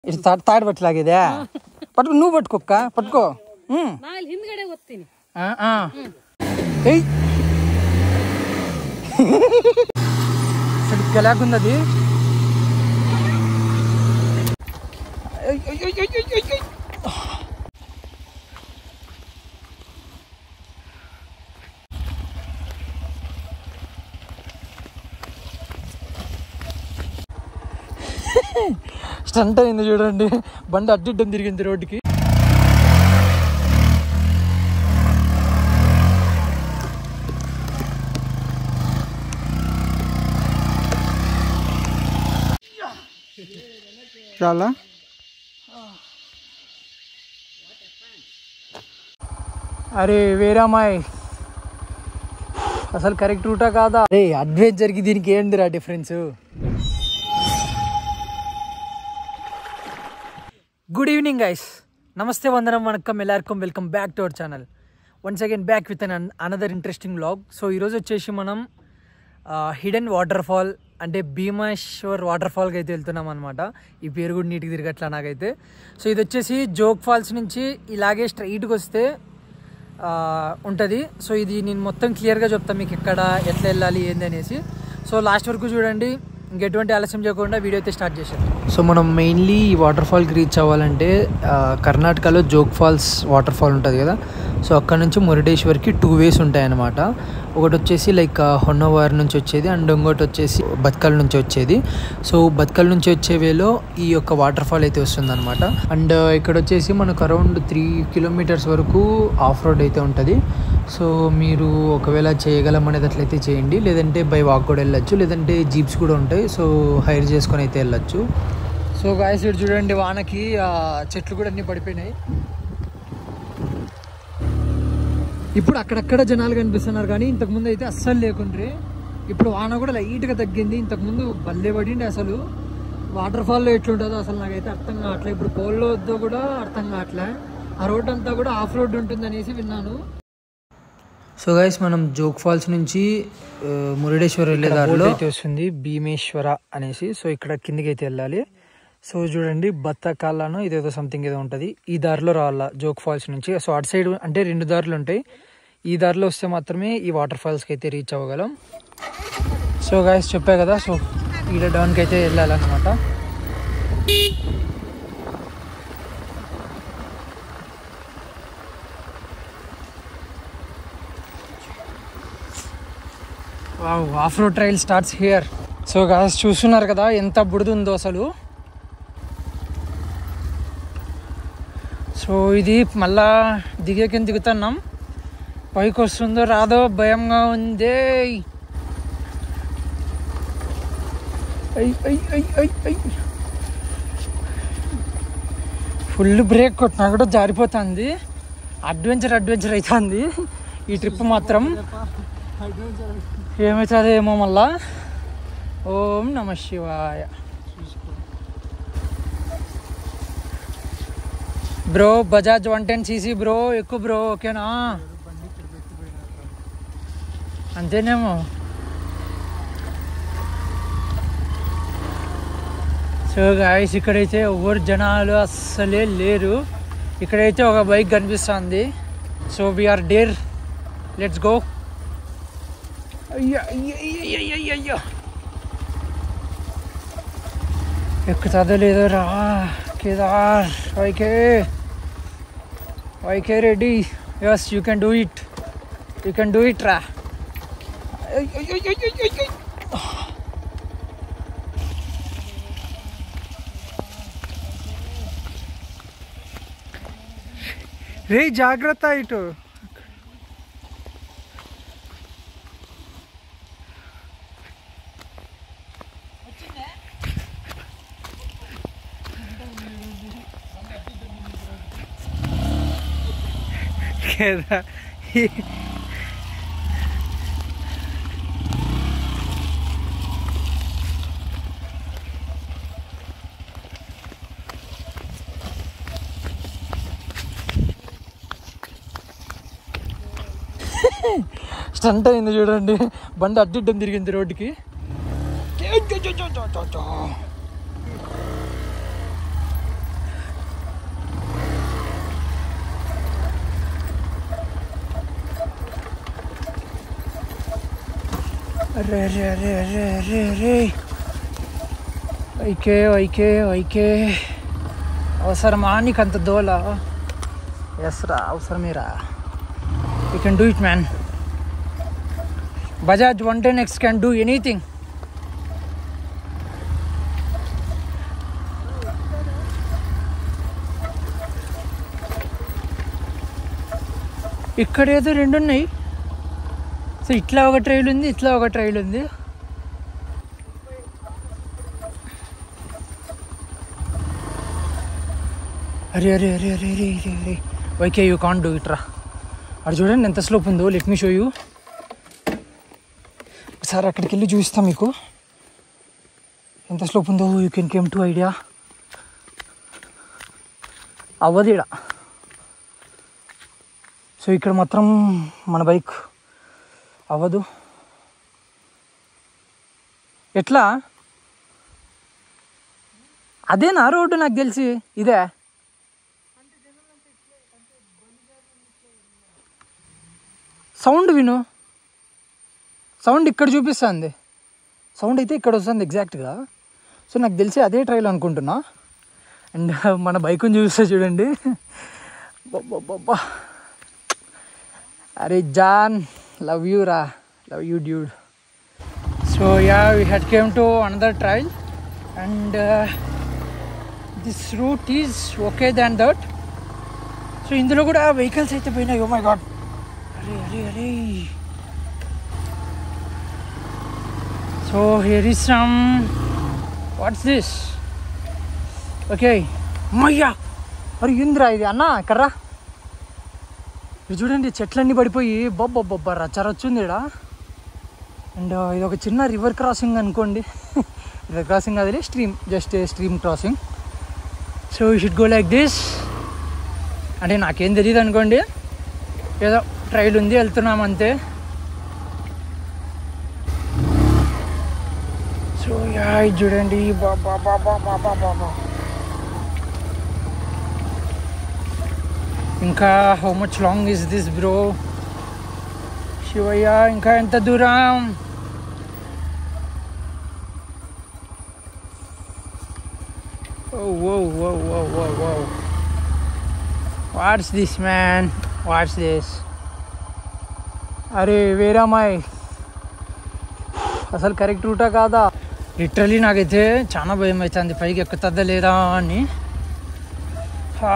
ಇಷ್ಟು ತಾಡ್ ತಾಡ್ ಬಟ್ಲಾಗಿದೆ ಪಟ್ಕೊ ನೀವು ಪಟ್ಕೊಕ್ಕ ಪಟ್ಕೋ ಹ್ಮ್ ನಾ ಇಲ್ಲಿ ಹಿಂದ್ಗಡೆ ಓದ್ತೀನಿ ಆ, ಆ. ಏಯ್ సరిగ్గా లేకున్నది స్టంట్ అయింది చూడండి బండి అడ్డిడ్డం తిరిగింది రోడ్డుకి చాలా అరే వేరామాయ్ అసలు కరెక్ట్ రూటా కాదా అరే అడ్వెంచర్కి దీనికి ఏందిరా difference good evening guys namaste వందనం వణకం ఎల్లార్కం welcome back to our channel once again back with an another interesting vlog so ఈరోజు వచ్చేసి మనం హిడెన్ వాటర్ ఫాల్ అంటే భీమేశ్వర్ వాటర్ ఫాల్కి అయితే వెళ్తున్నాం అనమాట ఈ పేరు కూడా నీటికి తిరగట్లా నాకైతే సో ఇది వచ్చేసి జోగ్ ఫాల్స్ నుంచి ఇలాగే స్ట్రైట్కి వస్తే ఉంటుంది సో ఇది నేను మొత్తం క్లియర్గా చెప్తాను మీకు ఎక్కడ ఎట్లా వెళ్ళాలి ఏంది అనేసి సో లాస్ట్ వరకు చూడండి ఇంకెటువంటి ఆలస్యం చేయకుండా వీడియో అయితే స్టార్ట్ చేశాను సో మనం మెయిన్లీ ఈ వాటర్ ఫాల్కి రీచ్ అవ్వాలంటే ఆ, కర్ణాటకలో జోగ్ ఫాల్స్ వాటర్ ఫాల్ ఉంటుంది కదా సో అక్కడ నుంచి మురుడేశ్వర్కి టూ వేస్ ఉంటాయన్నమాట ఒకటి వచ్చేసి లైక్ హొన్నవారి నుంచి వచ్చేది అండ్ ఇంకోటి వచ్చేసి బత్కల్ నుంచి వచ్చేది సో బత్కల్ నుంచి వచ్చే వేలో ఈ యొక్క వాటర్ ఫాల్ అయితే వస్తుందన్నమాట అండ్ ఇక్కడ వచ్చేసి మనకు అరౌండ్ త్రీ కిలోమీటర్స్ వరకు ఆఫ్ రోడ్ అయితే ఉంటుంది సో మీరు ఒకవేళ చేయగలం అనేది అట్లయితే చేయండి లేదంటే బై వాక్ కూడా వెళ్ళొచ్చు లేదంటే జీప్స్ కూడా ఉంటాయి సో హైర్ చేసుకొని అయితే వెళ్ళొచ్చు సో గాయస్ ఇటు చూడండి వానకి ఆ చెట్లు కూడా అన్ని పడిపోయినాయి ఇప్పుడు అక్కడక్కడ జనాలు కనిపిస్తున్నారు కానీ ఇంతకుముందు అయితే అస్సలు లేకుండ్రి ఇప్పుడు వాన కూడా లైట్గా తగ్గింది ఇంతకుముందు బల్లే పడింది అసలు వాటర్ ఫాల్లో ఎట్లుంటుందో అసలు నాకైతే అర్థం కావట్లేదు ఇప్పుడు పోల్లో వద్దో కూడా అర్థం కావట్లే ఆ రోడ్ అంతా కూడా ఆఫ్ రోడ్ ఉంటుంది అనేసి విన్నాను సో గైస్ మనం జోగ్ ఫాల్స్ నుంచి ఆ, మురుడేశ్వర వెళ్ళే దారిలో అయితే వస్తుంది భీమేశ్వర అనేసి సో ఇక్కడ కిందికి అయితే వెళ్ళాలి సో చూడండి బత్తకాలను ఇదేదో సంథింగ్ ఏదో ఉంటుంది ఈ దారిలో రావాలా జోగ్ ఫాల్స్ నుంచి సో అటు సైడ్ అంటే రెండు దారులు ఉంటాయి ఈ దారిలో వస్తే మాత్రమే ఈ వాటర్ ఫాల్స్కి అయితే రీచ్ అవ్వగలం సో గాయస్ చెప్పా కదా సో ఈడ డౌన్కి అయితే వెళ్ళాలన్నమాట wow off road trail starts here so guys చూస్తున్నారు కదా ఎంత బుడిది ఉందో అసలు సో ఇది మళ్ళా దిగేకి దిగుతున్నాం పైకి వస్తుందో రాదో భయంగా ఉంది ఫుల్ బ్రేక్ కొట్టినా కూడా జారిపోతుంది అడ్వెంచర్ అడ్వెంచర్ అవుతుంది ఈ ట్రిప్ మాత్రం ఏమవుతుందో ఏమో మళ్ళా Om Nama Shivaya bro Bajaj one ten CC bro ఎక్కువ బ్రో ఓకేనా అంతేనేమో సో గాయస్ ఇక్కడైతే ఎవరు జనాలు అస్సలే లేరు ఇక్కడైతే ఒక బైక్ కనిపిస్తుంది so we're there let's go అయ్యా అయ్యా అయ్యా అయ్యా అయ్యా అయ్యా ఎక్కుతుందో లేదో రా Kedar YK YK ready yes you can do it you can do it రా రే జాగ్రత్త ఇటు కదా స్టంట్ అయింది చూడండి బండి అడ్డిడ్డం తిరిగింది రోడ్డుకి అరే అరే అరే అరే అరే అరే వైకే వైకే వైకే అవసరమా నీకు అంత దోల ఎస్ రా అవసరమేరా you can do it man Bajaj one ten X can do anything ఇక్కడ ఏదో రెండు ఉన్నాయి సో ఇట్లా ఒక ట్రైల్ ఉంది ఇట్లా ఒక ట్రైల్ ఉంది అరే అరే అరే అరే అరే అరే అరే YK you can do it రా అది చూడండి ఎంత స్లోప్ ఉందో లెట్ మీ షో యూ ఒకసారి అక్కడికి వెళ్ళి చూపిస్తా మీకు ఎంత స్లోప్ ఉందో you can came to idea అవ్వదు ఈడ సో ఇక్కడ మాత్రం మన బైక్ అవ్వదు ఎట్లా అదేనా రోడ్డు నాకు తెలిసి ఇదే సౌండ్ విను సౌండ్ ఇక్కడ చూపిస్తుంది సౌండ్ అయితే ఇక్కడ వస్తుంది ఎగ్జాక్ట్గా సో నాకు తెలిసి అదే ట్రైల్ అనుకుంటున్నా అండ్ మన బైక్ని చూస్తే చూడండి బాబా అరే జాన్ లవ్ యూ రా love you dude so ya we head came to another trail and this route is okay than that so ఇందులో కూడా వెహికల్స్ అయితే పోయినాయి ఓ మై గాడ్ అరే అరే అరే so here is some what's this okay అమ్మయ్యా మరి ఇంద్రా ఇది అన్న కర్రా ఇది చూడండి చెట్లన్నీ పడిపోయి బొబ్బొబ్బొబ్బ రచ్చరొచ్చుంది ఇక్కడ అండ్ ఇది ఒక చిన్న రివర్ క్రాసింగ్ అనుకోండి రివర్ క్రాసింగ్ అది stream just stream crossing so you should go like this అంటే నాకేం తెలియదు అనుకోండి ఏదో ట్రైల్ ఉంది వెళ్తున్నాం అంతే సో యా ఇది చూడండి బాబా బాబా బాబా బాబా ఇంకా how much long is this bro Shivayya ఇంకా ఎంత దూరం what's this man what's this అరే వేరామాయ్ అసలు కరెక్ట్ రూటా కాదా లిటరలీ నాకైతే చాలా భయం అవుతుంది పైకి ఎక్కుతుందా లేదా అని ఆ.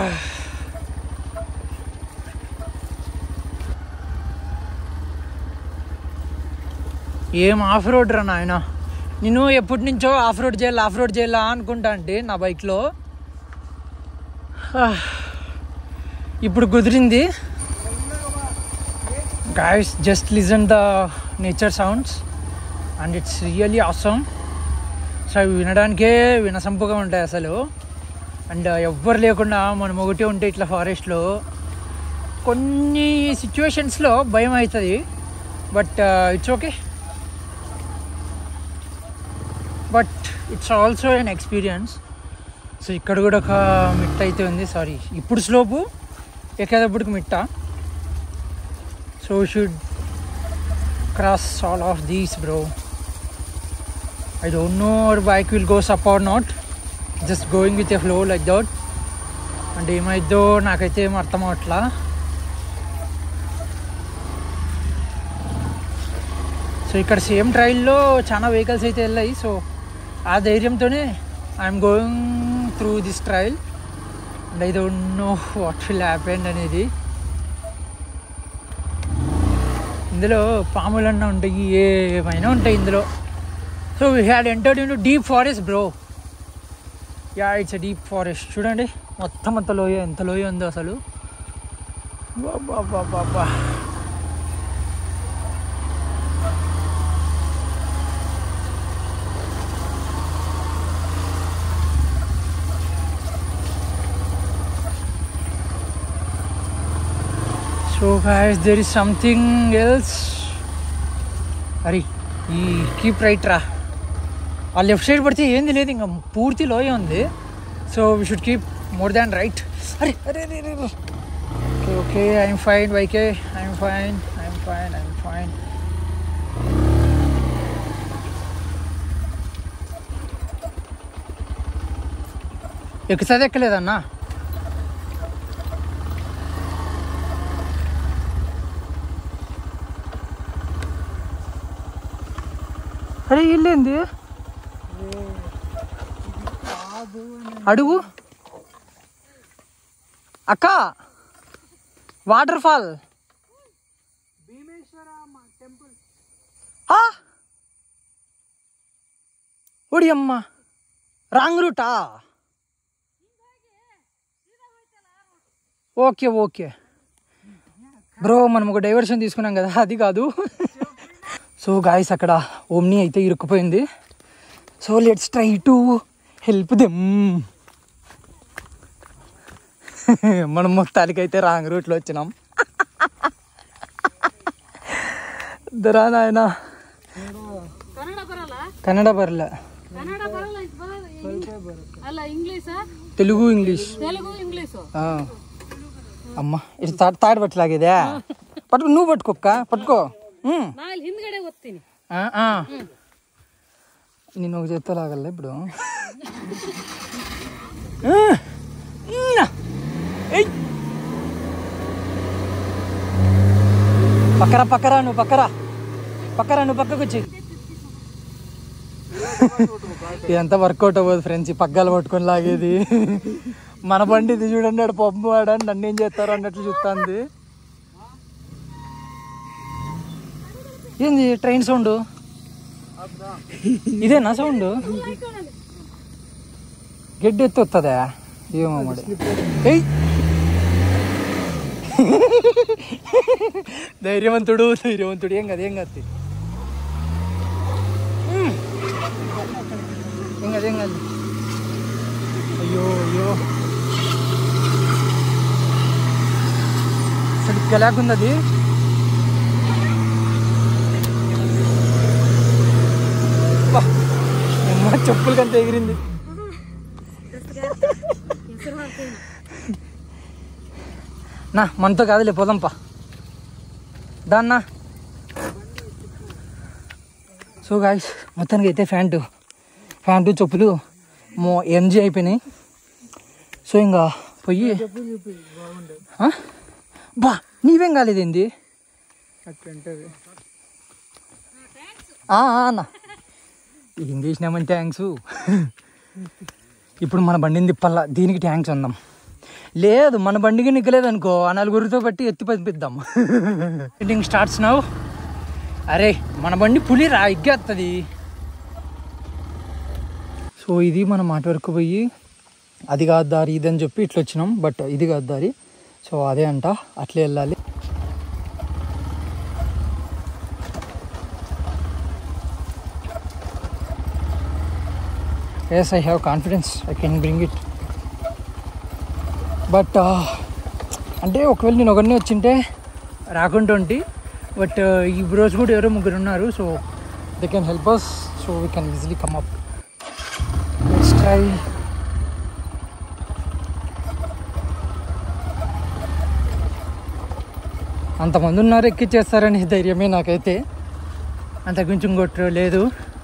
ఏం ఆఫ్ రోడ్ రా నాయన నేను ఎప్పటి నుంచో ఆఫ్ రోడ్ చేయాలి ఆఫ్ రోడ్ చేయాలా అనుకుంటా అంటే నా బైక్లో ఇప్పుడు కుదిరింది guys just listen the nature sounds and it's really అవసరం సో అవి వినడానికే వినసంపుగా ఉంటాయి అసలు అండ్ ఎవ్వరు లేకుండా మనం ఒకటే ఉంటే ఇట్లా ఫారెస్ట్లో కొన్ని సిచ్యువేషన్స్లో భయం అవుతుంది but it's okay but it's also an experience so ఇక్కడ కూడా ఒక మిట్ట అయితే ఉంది సారీ ఇప్పుడు స్లోపు ఎక్కేటప్పటికి మిట్ట so should cross all of these bro I don't know our bike will goes up or not just going with a flow like that అంటే ఏమైద్దో నాకైతే ఏం అర్థం అవట్లా సో ఇక్కడ సేమ్ ట్రైల్లో చాలా వెహికల్స్ అయితే వెళ్ళాయి సో ఆ ధైర్యంతోనే I'm going through this trail and I don't know what will happened అనేది ఇందులో పాములన్నా ఉంటాయి ఏమైనా ఉంటాయి ఇందులో so we had entered in deep forest bro ya it's deep forest చూడండి మొత్తం అంత లోయ ఎంత లోయ ఉందో అసలు బాబా బాబా బా so guys there is something else అరే ఈ కీప్ రైట్ రా ఆ లెఫ్ట్ సైడ్ పడితే ఏంది లేదు ఇంకా పూర్తి లోయ ఉంది so we should keep more than right అరే అరే అరే అరే okay okay I'm fine YK I'm fine I'm fine I'm fine ఎక్కుతుంది ఎక్కలేదన్నా అరే ఇల్లేంది అడుగు అక్క వాటర్ ఫాల్ ఒడి అమ్మ రాంగ్ రూటా ఓకే ఓకే బ్రో మనం ఒక డైవర్షన్ తీసుకున్నాం కదా అది కాదు సో గాయస్ అక్కడ ఓమ్ని అయితే ఇరుక్కుపోయింది so let's try to help them మనం మొత్తానికి అయితే రాంగ్ రూట్లో వచ్చినాం దరా నాయన ಕನ್ನಡ ಬರಲ್ಲ కన్నడ బర్ల ಕನ್ನಡ ಬರಲ್ಲ ಇದು ಬರಲ್ಲ ಅಲ್ಲ ಇಂಗ್ಲೀಷಾ తెలుగు ఇంగ్లీష్ ತೆಲುಗು ಇಂಗ್ಲೀಷು ఆ. అమ్మ ఇది తాడు తాడు పట్టలాగేదే పట్టుకో నువ్వు పట్టుకోక్క పట్టుకో ఉమ్. ನಾ ಇಲ್ಲಿ ಹಿಂದ್ಗಡೆ ಓದ್ತೀನಿ ఆ, ఆ. నేను ఒక చేత్తో లాగల ఇప్పుడు ఆ. ఉన్నా. ఏయ్. పక్కరా పక్కరా నువ్వు పక్కరా పక్కరా నువ్వు పక్కకు వచ్చి ఇదంతా వర్కౌట్ అవ్వదు ఫ్రెండ్స్ ఈ పగ్గాలు పట్టుకొని లాగేది మన బండి ఇది చూడండి ఆడు పంపు వాడని నన్ను ఏం చేస్తారు అన్నట్లు చూస్తుంది ఏంది ట్రైన్ సౌండ్ ఇదేనా సౌండ్ గడ్డి ఎత్తి వస్తుందా ఏమో మరి ఏయ్ ధైర్యవంతుడు ధైర్యవంతుడు ఏం కదా ఏం కాదు ఉమ్. ఏం కాదు ఏం కాదు అయ్యో అయ్యో సరిగ్గా లేకుండా అది అబ్బా, అమ్మ చెప్పులు కంత ఎగిరింది నా మనతో కాదులే పోదాంపా దాన్నా సో గాయస్ మొత్తానికి అయితే ఫ్యాంటు ఫ్యాంటు చెప్పులు మో ఎంజీ అయిపోయినాయి సో ఇంకా పోయి ఆ? బా నీవేం కాలేదేంది అట్లుంటది ఆ, ఆ అన్న ఏం చేసినామని ట్యాంక్స్ ఇప్పుడు మన బండిని తిప్పాల దీనికి ట్యాంక్స్ ఉందాం లేదు మన బండికి నిగ్గలేదు అనుకో ఆ నలుగురితో బట్టి ఎత్తి పంపిద్దాం రైడింగ్ స్టార్ట్స్ నవ్ అరే మన బండి పులి రా ఎగ్గేస్తుంది సో ఇది మనం అటు వరకు పోయి అది కాదు దారి ఇది అని చెప్పి ఇట్లా వచ్చినాం బట్ ఇది కాదు దారి సో అదే అంట అట్లే వెళ్ళాలి yes I have confidence I can bring it but అంటే ఒకవేళ నేను ఒకరిని వచ్చింటే రాకుండా ఉంటే బట్ ఈ రోజు కూడా ఎవరో ముగ్గురు ఉన్నారు so they can help us so we can easily come up let's try అంతమంది ఉన్నారు ఎక్కిచ్చేస్తారని ధైర్యమే నాకైతే అంత కొంచెం కొట్టు లేదు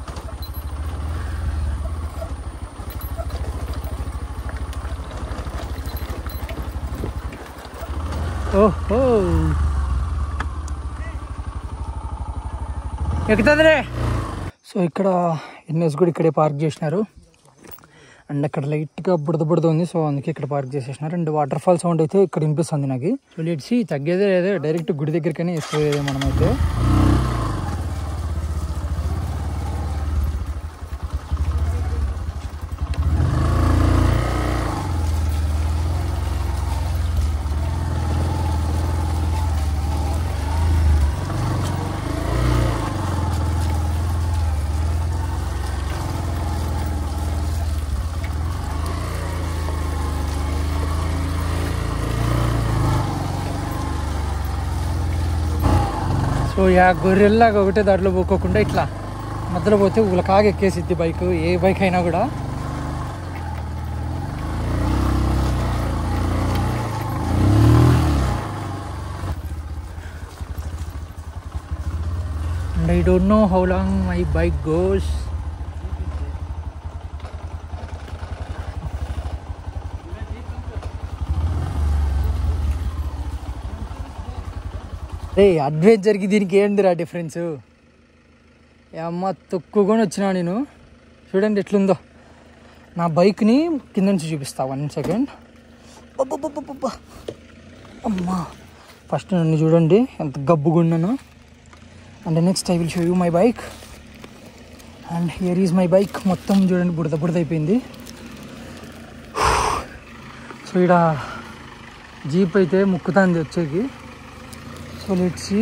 ఓహో ఎక్కుతుందిలే సో ఇక్కడ ఎన్ఎస్ కూడా ఇక్కడే పార్క్ చేసినారు అండ్ అక్కడ లైట్గా బుడద బుడద ఉంది సో అందుకే ఇక్కడ పార్క్ చేసేసినారు అండ్ వాటర్ ఫాల్ సౌండ్ అయితే ఇక్కడ వినిపిస్తుంది నాకు సో లేట్సి తగ్గేదే లేదో డైరెక్ట్ గుడి దగ్గరికనే వేసుకోలేదు మనమైతే సో యా గొర్రెల్లాగా ఒకటే దాంట్లో పోకోకుండా ఇట్లా మధ్యలో పోతే ఉలకాగా ఎక్కేసిద్ది బైక్ ఏ బైక్ అయినా కూడా and I don't know how long my bike goes రే అడ్వెంచర్కి దీనికి ఏందిరా డిఫరెన్స్ అమ్మ తొక్కుకొని వచ్చినా నేను చూడండి ఎట్లుందో నా బైక్ని కింద నుంచి చూపిస్తా వన్ సెకండ్ అమ్మా ఫస్ట్ నన్ను చూడండి ఎంత గబ్బుగున్నాను and next I will show you my bike and here is my bike మొత్తం చూడండి బుడద బుడద అయిపోయింది సో ఇక్కడ జీప్ అయితే ముక్కుతాంది వచ్చేకి సో లెట్స్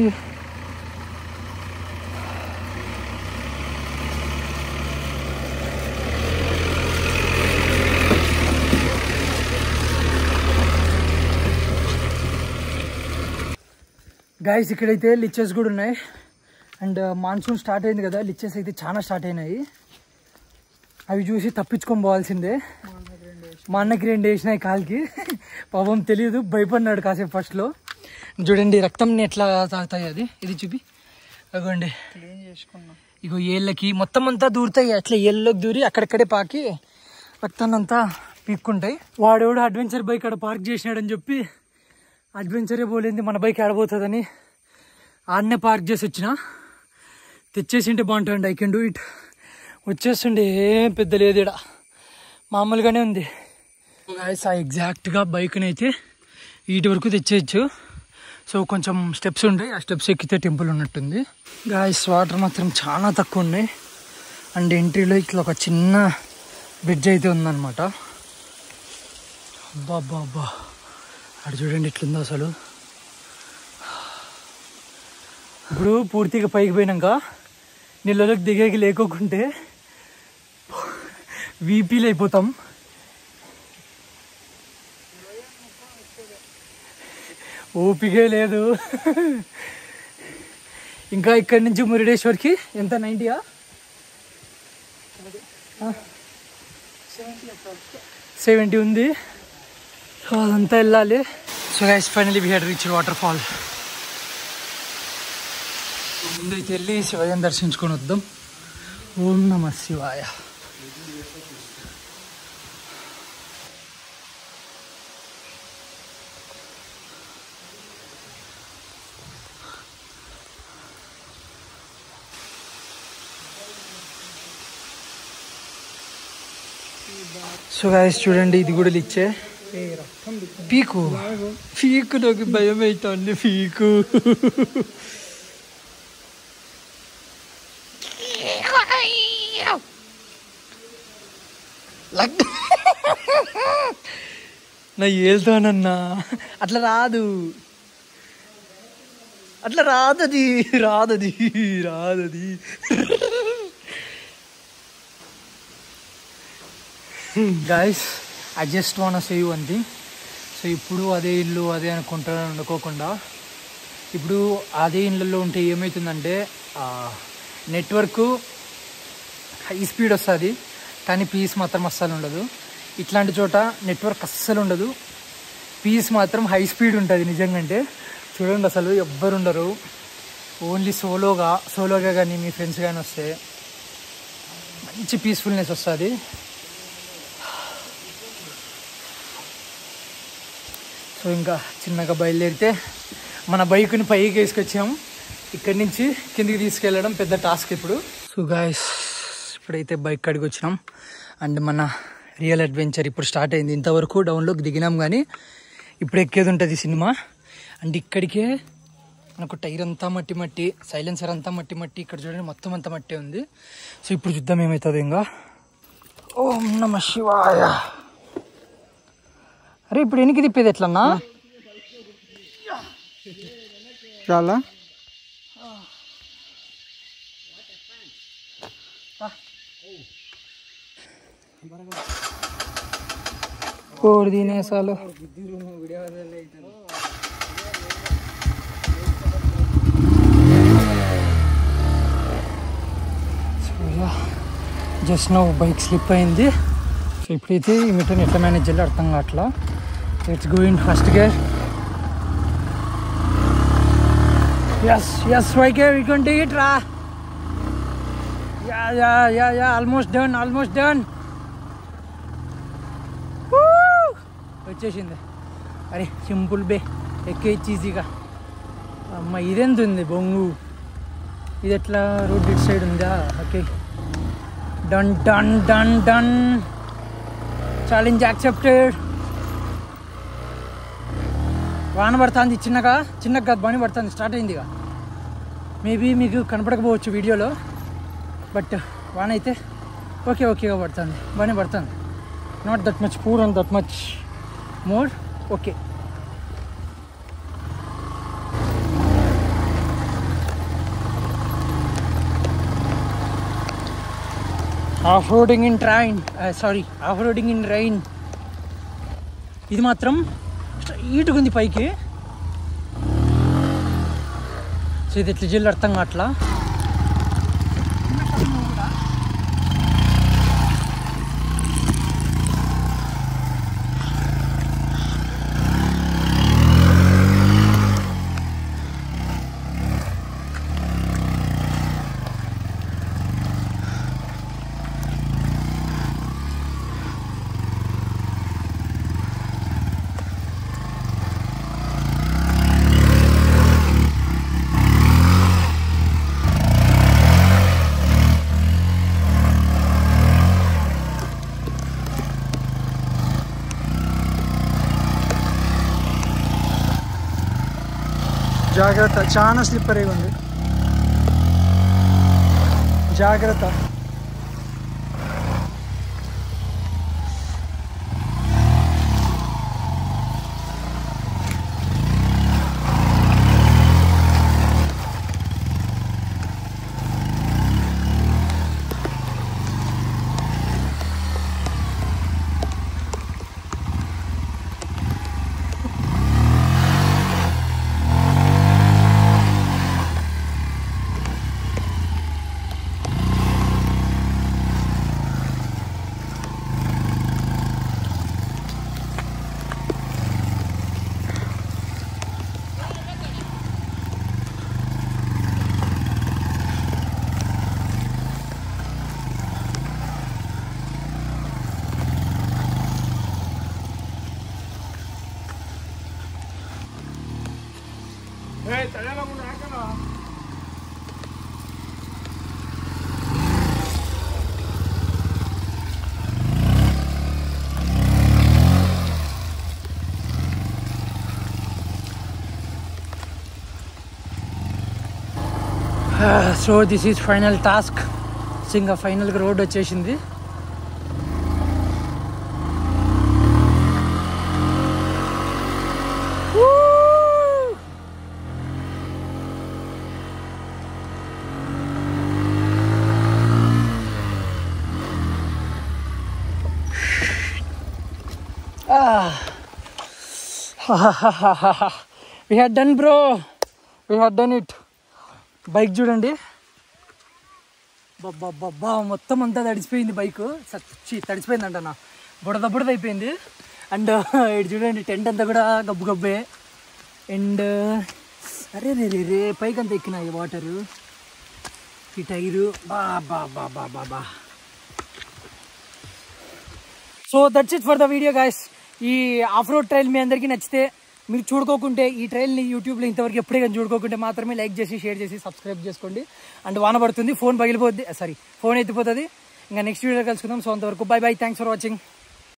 గాయస్ ఇక్కడైతే లిచెస్ కూడా ఉన్నాయి అండ్ మాన్సూన్ స్టార్ట్ అయింది కదా లిచెస్ అయితే చాలా స్టార్ట్ అయినాయి అవి చూసి తప్పించుకొని పోవాల్సిందే మా అన్నకి రెండు వేసినాయి కాలికి పాపం తెలియదు భయపడినాడు కాసేపు ఫస్ట్లో చూడండి రక్తం ఎట్లా తాగుతాయి అది ఇది చూపి అగోండి క్లీన్ చేసుకున్నాం ఇగో ఏళ్ళకి మొత్తం అంతా దూరుతాయి అట్లా ఏళ్ళకి దూరి అక్కడక్కడే పాకి రక్తాన్ని అంతా పీక్కుంటాయి వాడెవడు అడ్వెంచర్ బైక్ అక్కడ పార్క్ చేసినాడని చెప్పి అడ్వెంచరే పోలేంది మన బైక్ ఆడబోతుందని ఆడనే పార్క్ చేసి వచ్చిన తెచ్చేసింటే బాగుంటుంది ఐ కెన్ డూ ఇట్ వచ్చేస్తుండే ఏం పెద్ద లేదు ఈడ మామూలుగానే ఉంది గాయస్ ఆ ఎగ్జాక్ట్గా బైక్ని అయితే వీటి వరకు తెచ్చేయచ్చు సో కొంచెం స్టెప్స్ ఉంటాయి ఆ స్టెప్స్ ఎక్కితే టెంపుల్ ఉన్నట్టుంది గాయస్ వాటర్ మాత్రం చాలా తక్కువ ఉన్నాయి అండ్ ఎంట్రీలో ఇట్లా ఒక చిన్న బ్రిడ్జ్ అయితే ఉందన్నమాట అబ్బా అబ్బా అబ్బా అటు చూడండి ఎట్లుందో అసలు ఇప్పుడు పూర్తిగా పైకి పోయినాక నీళ్ళలోకి దిగేకి లేకోకుంటే వీపీలు అయిపోతాం ఓపికే లేదు ఇంకా ఇక్కడి నుంచి మురుడేశ్వర్కి ఎంత నైంటీయా సెవెంటీ ఉంది సో అదంతా వెళ్ళాలి so guys finally we had reach water fall ముందైతే వెళ్ళి శివయ్యని దర్శించుకొని వద్దాం ఓం నమ శివాయ సో గాయస్ చూడండి ఇది కూడా ఇచ్చే పీకు పీకు నాకు భయం అవుతుంది పీకు లగ్ నా ఏళ్తానన్నా అట్లా రాదు అట్లా రాదది రాదది రాదది guys I just want save one thing so ఇప్పుడు అదే ఇల్లు అదే అనుకుంటా అనుకోకుండా ఇప్పుడు అదే ఇళ్ళల్లో ఉంటే ఏమవుతుందంటే నెట్వర్క్ హై స్పీడ్ వస్తుంది కానీ పీస్ మాత్రం అస్సలు ఉండదు ఇట్లాంటి చోట నెట్వర్క్ అస్సలు ఉండదు పీస్ మాత్రం హై స్పీడ్ ఉంటుంది నిజంగా అంటే చూడండి అసలు ఎవ్వరు ఉండరు ఓన్లీ సోలోగా సోలోగా కానీ మీ ఫ్రెండ్స్ కానీ వస్తే మంచి పీస్ఫుల్నెస్ వస్తుంది సో ఇంకా చిన్నగా బయలుదేరితే మన బైక్ని పైకి వేసుకొచ్చాము ఇక్కడి నుంచి కిందికి తీసుకెళ్ళడం పెద్ద టాస్క్ ఇప్పుడు సో గాయస్ ఇప్పుడైతే బైక్ కాడికి వచ్చినాం అండ్ మన రియల్ అడ్వెంచర్ ఇప్పుడు స్టార్ట్ అయింది ఇంతవరకు డౌన్లోకి దిగినాం కానీ ఇప్పుడు ఎక్కేది ఉంటుంది సినిమా అండ్ ఇక్కడికే మనకు టైర్ అంతా మట్టి మట్టి సైలెన్సర్ అంతా మట్టి మట్టి ఇక్కడ చూడండి మొత్తం అంతా మట్టి ఉంది సో ఇప్పుడు చూద్దాం ఏమవుతుంది ఇంకా ఓం నమ శివాయ అరే ఇప్పుడు ఎనికి తిప్పేది ఎట్లన్నా చాలా కోడి తినేసాలు జస్ట్ నో బైక్ స్లిప్ అయింది సో ఇప్పుడైతే ఈ మీటర్ని ఎట్లా మేనేజ్ చేయాలి అర్థం కావట్లా it's going first gear yes yes వైకే వీ కెన్ డూ ఇట్ రా yeah yeah yeah yeah almost done almost done వచ్చేసింది అరే సింపుల్ బే ఎక్కే ఈజీగా అమ్మ ఇదెంత ఉంది బొంగు ఇది ఎట్లా రోడ్ ఇటు సైడ్ ఉందా okay done done done done challenge accepted వాన పడుతుంది చిన్నగా చిన్నగా కాదు బాగానే పడుతుంది స్టార్ట్ అయింది ఇక మేబీ మీకు కనపడకపోవచ్చు వీడియోలో బట్ వాన అయితే ఓకే ఓకేగా పడుతుంది బాగానే పడుతుంది not that much poor and that much more okay off roading in train sorry off roading in rain ఇది మాత్రం స్ట్రైట్గా ఉంది పైకి సో ఇది ఎట్లా జిల్లు అర్థం కావట్లా జాగ్రత్త చాలా స్లిప్పరీగా ఉంది జాగ్రత్త so this is final task so ఇంకా ఫైనల్గా రోడ్ వచ్చేసింది Woo! Ah. we had done bro we had done it bike చూడండి బాబా మొత్తం అంతా తడిసిపోయింది బైక్ సచ్చి తడిసిపోయింది అంట నా బుడద బుడద అయిపోయింది అండ్ ఇటు చూడండి టెంట్ అంతా కూడా గబ్బు గబ్బే అండ్ అరే రే రే రే పైకి అంతా ఎక్కినాయి వాటరు ఈ టైరు బా బా బా బా బా బా so that's it for the video guys ఈ ఆఫ్ రోడ్ ట్రైల్ మీ అందరికీ నచ్చితే మీరు చూడుకోకుంటే ఈ ట్రైల్ని యూట్యూబ్లో ఇంతవరకు ఎప్పుడే కానీ చూడుకోకుంటే మాత్రమే లైక్ చేసి షేర్ చేసి సబ్స్క్రైబ్ చేసుకోండి అండ్ వాన పడుతుంది ఫోన్ పగిలిపోద్ది సారీ ఫోన్ ఎత్తిపోతుంది ఇంకా నెక్స్ట్ వీడియో కలుసుకుందాం సో అంతవరకు bye bye thanks for watching